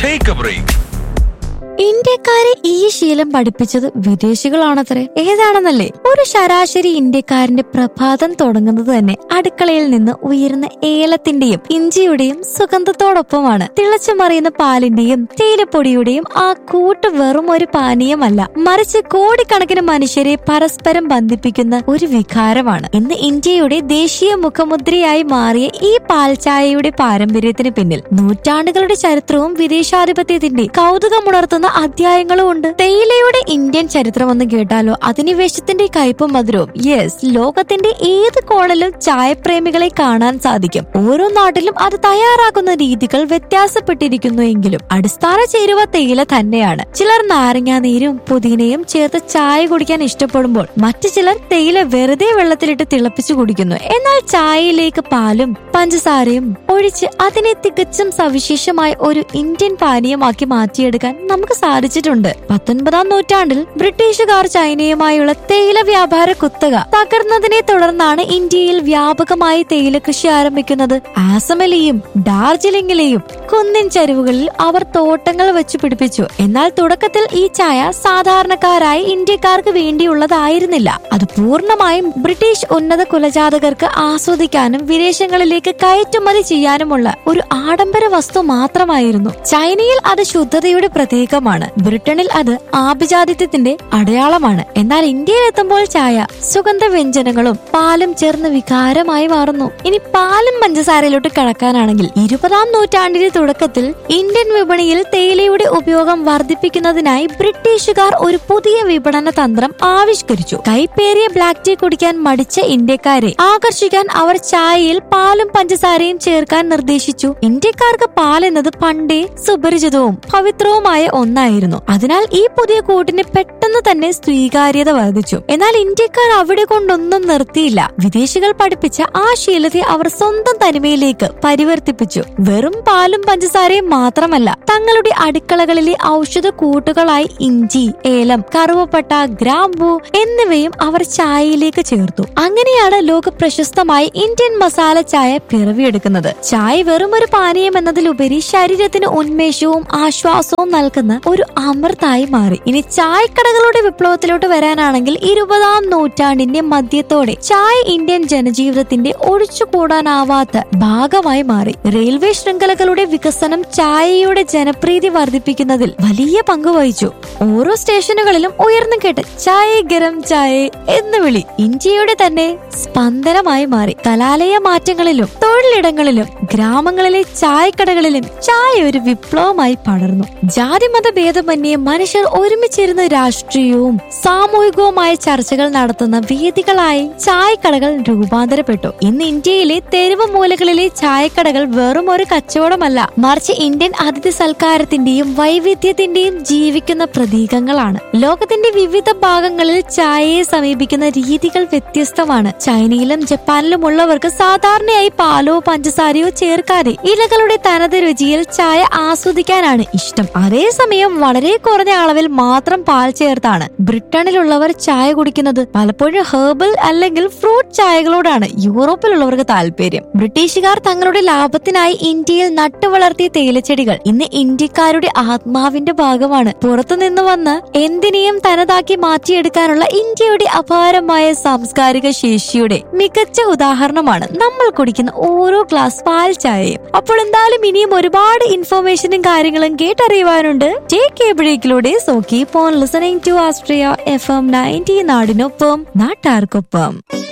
take A break ഇന്ത്യക്കാരെ ഈ ശീലം പഠിപ്പിച്ചത് വിദേശികളാണത്രേ ഏതാണെന്നല്ലേ ഒരു ശരാശരി ഇന്ത്യക്കാരന്റെ പ്രഭാതം തുടങ്ങുന്നത് തന്നെ അടുക്കളയിൽ നിന്ന് ഉയരുന്ന ഏലത്തിന്റെയും ഇഞ്ചിയുടെയും സുഗന്ധത്തോടൊപ്പമാണ് തിളച്ചു മറിയുന്ന പാലിന്റെയും തേയിലപ്പൊടിയുടെയും ആ കൂട്ട് വെറും ഒരു പാനീയമല്ല മറിച്ച് കോടിക്കണക്കിന് മനുഷ്യരെ പരസ്പരം ബന്ധിപ്പിക്കുന്ന ഒരു വികാരമാണ് ഇന്ന് ഇന്ത്യയുടെ ദേശീയ മുഖമുദ്രയായി മാറിയ ഈ പാൽച്ചായയുടെ പാരമ്പര്യത്തിന് പിന്നിൽ നൂറ്റാണ്ടുകളുടെ ചരിത്രവും വിദേശാധിപത്യത്തിന്റെ കൗതുകമുണർത്തുന്ന അധ്യായങ്ങളും ഉണ്ട് തേയിലയുടെ ഇന്ത്യൻ ചരിത്രം എന്ന് കേട്ടാലോ അധിനിവേശത്തിന്റെ കയ്പും മധുരവും യെസ് ലോകത്തിന്റെ ഏത് കോണിലും ചായപ്രേമികളെ കാണാൻ സാധിക്കും ഓരോ നാട്ടിലും അത് തയ്യാറാക്കുന്ന രീതികൾ വ്യത്യാസപ്പെട്ടിരിക്കുന്നു എങ്കിലും അടിസ്ഥാന ചേരുവ തേയില തന്നെയാണ് ചിലർ നാരങ്ങാനീരും പുതിനയും ചേർത്ത് ചായ കുടിക്കാൻ ഇഷ്ടപ്പെടുമ്പോൾ മറ്റു ചിലർ തേയില വെറുതെ വെള്ളത്തിലിട്ട് തിളപ്പിച്ചു കുടിക്കുന്നു എന്നാൽ ചായയിലേക്ക് പാലും പഞ്ചസാരയും ഒഴിച്ച് അതിനെ തികച്ചും സവിശേഷമായ ഒരു ഇന്ത്യൻ പാനീയമാക്കി മാറ്റിയെടുക്കാൻ നമുക്ക് സാധിച്ചിട്ടുണ്ട് പത്തൊൻപതാം നൂറ്റാണ്ടിൽ ബ്രിട്ടീഷുകാർ ചൈനയുമായുള്ള തേയില വ്യാപാര കുത്തക തകർന്നതിനെ തുടർന്നാണ് ഇന്ത്യയിൽ വ്യാപകമായി തേയില കൃഷി ആരംഭിക്കുന്നത് ആസമിലെയും ഡാർജിലിംഗിലെയും കുന്നിൻ ചരിവുകളിൽ അവർ തോട്ടങ്ങൾ വെച്ച് പിടിപ്പിച്ചു എന്നാൽ തുടക്കത്തിൽ ഈ ചായ സാധാരണക്കാരായ ഇന്ത്യക്കാർക്ക് വേണ്ടിയുള്ളതായിരുന്നില്ല അത് പൂർണ്ണമായും ബ്രിട്ടീഷ് ഉന്നത കുലജാതകർക്ക് ആസ്വദിക്കാനും വിദേശങ്ങളിലേക്ക് കയറ്റുമതി ചെയ്യാനുമുള്ള ഒരു ആഡംബര വസ്തു മാത്രമായിരുന്നു ചൈനയിൽ അത് ശുദ്ധതയുടെ പ്രതീകമാണ് ബ്രിട്ടനിൽ അത് ആഭിജാതിത്വത്തിന്റെ അടയാളമാണ് എന്നാൽ ഇന്ത്യയിൽ എത്തുമ്പോൾ ചായ സുഗന്ധ വ്യഞ്ജനങ്ങളും പാലും ചേർന്ന് വികാരമായി മാറുന്നു ഇനി പാലും പഞ്ചസാരയിലോട്ട് കടക്കാനാണെങ്കിൽ ഇരുപതാം നൂറ്റാണ്ടിന്റെ തുടക്കത്തിൽ ഇന്ത്യൻ വിപണിയിൽ തേയിലയുടെ ഉപയോഗം വർദ്ധിപ്പിക്കുന്നതിനായി ബ്രിട്ടീഷുകാർ ഒരു പുതിയ വിപണന തന്ത്രം ആവിഷ്കരിച്ചു കൈപ്പേറിയ ബ്ലാക്ക് ടീ കുടിക്കാൻ മടിച്ച ഇന്ത്യക്കാരെ ആകർഷിക്കാൻ അവർ ചായയിൽ പാലും പഞ്ചസാരയും ചേർക്കാൻ നിർദ്ദേശിച്ചു ഇന്ത്യക്കാർക്ക് പാൽ എന്നത് പണ്ടേ സുപരിചിതവും പവിത്രവുമായ ഒന്നായിരുന്നു അതിനാൽ ഈ പുതിയ കൂട്ടിന് പെട്ടെന്ന് തന്നെ സ്വീകാര്യത വർദ്ധിച്ചു എന്നാൽ ഇന്ത്യക്കാർ അവിടെ കൊണ്ടൊന്നും നിർത്തിയില്ല വിദേശികൾ പഠിപ്പിച്ച ആ ശീലത്തെ അവർ സ്വന്തം തനിമയിലേക്ക് പരിവർത്തിപ്പിച്ചു വെറും പാലും പഞ്ചസാരയും മാത്രമല്ല തങ്ങളുടെ അടുക്കളകളിലെ ഔഷധ കൂട്ടുകളായി ഇഞ്ചി ഏലം കറുവപ്പട്ട ഗ്രാമ്പൂ എന്നിവയും അവർ ചായയിലേക്ക് ചേർത്തു അങ്ങനെയാണ് ലോക പ്രശസ്തമായ ഇന്ത്യൻ മസാല ചായ പിറവിയെടുക്കുന്നത് ചായ വെറും ഒരു പാനീയം എന്നതിലുപരി ശരീരത്തിന് ഉന്മേഷവും ആശ്വാസവും നൽകുന്ന ഒരു അമൃതായി മാറി ഇനി ചായക്കടകളുടെ വിപ്ലവത്തിലോട്ട് വരാനാണെങ്കിൽ ഇരുപതാം നൂറ്റാണ്ടിന്റെ മധ്യത്തോടെ ചായ ഇന്ത്യൻ ജനജീവിതത്തിന്റെ ഒഴിച്ചുകൂടാനാവാത്ത ഭാഗമായി മാറി റെയിൽവേ ശൃംഖലകളുടെ വികസനം ചായയുടെ ജനപ്രീതി വർദ്ധിപ്പിക്കുന്നതിൽ വലിയ പങ്ക് വഹിച്ചു ഓരോ സ്റ്റേഷനുകളിലും ഉയർന്നു കേട്ട് ചായ ഗരം ചായ എന്ന് വിളി ഇന്ത്യയുടെ തന്നെ സ്പന്ദനമായി മാറി കലാലയ മാറ്റങ്ങളിലും തൊഴിലിടങ്ങളിലും ഗ്രാമങ്ങളിലെ ചായക്കടകളിലും ചായ ഒരു വിപ്ലവമായി പടർന്നു ജാതിമത ഭേദമന്യേ മനുഷ്യർ ഒരുമിച്ചിരുന്ന് രാഷ്ട്രീയവും സാമൂഹികവുമായ ചർച്ചകൾ നടത്തുന്ന വേദികളായി ചായക്കടകൾ രൂപാന്തരപ്പെട്ടു ഇന്ന് ഇന്ത്യയിലെ തെരുവ് മൂലകളിലെ ചായക്കടകൾ വെറും ഒരു കച്ചവടമല്ല മറിച്ച് ഇന്ത്യൻ അതിഥി സൽക്കാരത്തിന്റെയും വൈവിധ്യത്തിന്റെയും ജീവിക്കുന്ന പ്രതീകങ്ങളാണ് ലോകത്തിന്റെ വിവിധ ഭാഗങ്ങളിൽ ചായയെ സമീപിക്കുന്ന രീതികൾ വ്യത്യസ്തമാണ് ചൈനയിലും ജപ്പാനിലും ഉള്ളവർക്ക് സാധാരണയായി പാലോ പഞ്ചസാരയോ ചേർക്കാതെ ഇലകളുടെ തനത് രുചിയിൽ ചായ ആസ്വദിക്കാനാണ് ഇഷ്ടം അതേസമയം വളരെ കുറഞ്ഞ അളവിൽ മാത്രം പാൽ ചേർത്താണ് ബ്രിട്ടനിലുള്ളവർ ചായ കുടിക്കുന്നത് പലപ്പോഴും ഹെർബൽ അല്ലെങ്കിൽ ഫ്രൂട്ട് ചായകളോടാണ് യൂറോപ്പിലുള്ളവർക്ക് താല്പര്യം ബ്രിട്ടീഷുകാർ തങ്ങളുടെ ലാഭത്തിനായി ഇന്ത്യയിൽ നട്ടുവളർത്തിയ തേയിലച്ചെടികൾ ഇന്ന് ഇന്ത്യക്കാരുടെ ആത്മാവിന്റെ ഭാഗമാണ് പുറത്തുനിന്ന് വന്ന് എന്തിനേയും തനതാക്കി മാറ്റിയെടുക്കാനുള്ള ഇന്ത്യയുടെ അപാരമായ സാംസ്കാരിക ശേഷിയുടെ മികച്ച ഉദാഹരണമാണ് നമ്മൾ കുടിക്കുന്ന ഓരോ ഗ്ലാസ് പാൽ ചായയും അപ്പോൾ എന്തായാലും ഇനിയും ഒരുപാട് ഇൻഫർമേഷനും കാര്യങ്ങളും കേട്ടറിയുവാനുണ്ട് ടേക്ക് എ ബ്രേക്കിലൂടെ so keep on listening to ആസ്ട്രിയ എഫ് എം നയൻറ്റി നാടിനൊപ്പം നാട്ടാർക്കൊപ്പം